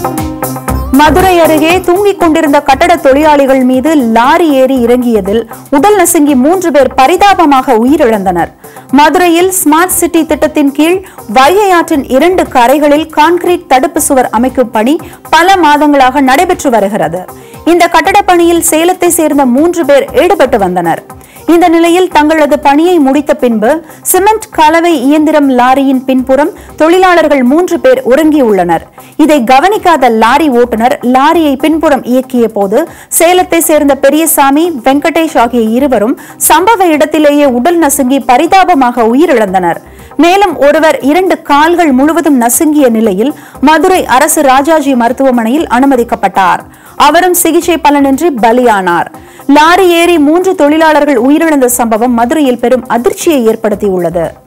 மதுரை அருகே தூங்கிக் கொண்டிருந்த கட்டட தொழிலாளிகள் மீது லாரி ஏறி இறங்கியதில் உடல் நசுங்கி மூன்று பேர் பரிதாபமாக உயிரிழந்தனர் மதுரையில் ஸ்மார்ட் சிட்டி திட்டத்தின் கீழ் வைகை ஆற்றின் இரண்டு கரைகளில் கான்கிரீட் தடுப்பு சுவர் அமைக்கும் பணி பல மாதங்களாக நடைபெற்று வருகிறது இந்த கட்டடப் பணியில் சேலத்தை சேர்ந்த மூன்று பேர் ஈடுபட்டு வந்தனர் இந்த நிலையில் தங்களது பணியை முடித்த பின்பு சிமெண்ட் கலவை இயந்திரம் லாரியின் பின்புறம் தொழிலாளர்கள் மூன்று பேர் உறங்கியுள்ளனர் இதை கவனிக்காத லாரி ஓட்டுநர் லாரியை பின்புறம் இயக்கிய போது சேலத்தை சேர்ந்த பெரியசாமி வெங்கடேஷ் ஆகிய இருவரும் சம்பவ இடத்திலேயே உடல் நசுங்கி பரிதாபமாக உயிரிழந்தனர் மேலும் ஒருவர் இரண்டு கால்கள் முழுவதும் நசுங்கிய நிலையில் மதுரை அரசு ராஜாஜி மருத்துவமனையில் அனுமதிக்கப்பட்டார் அவரும் சிகிச்சை பலனின்றி பலியானார் லாரி ஏறி மூன்று தொழிலாளர்கள் உயிரிழந்த சம்பவம் மதுரையில் பெரும் அதிர்ச்சியை ஏற்படுத்தியுள்ளது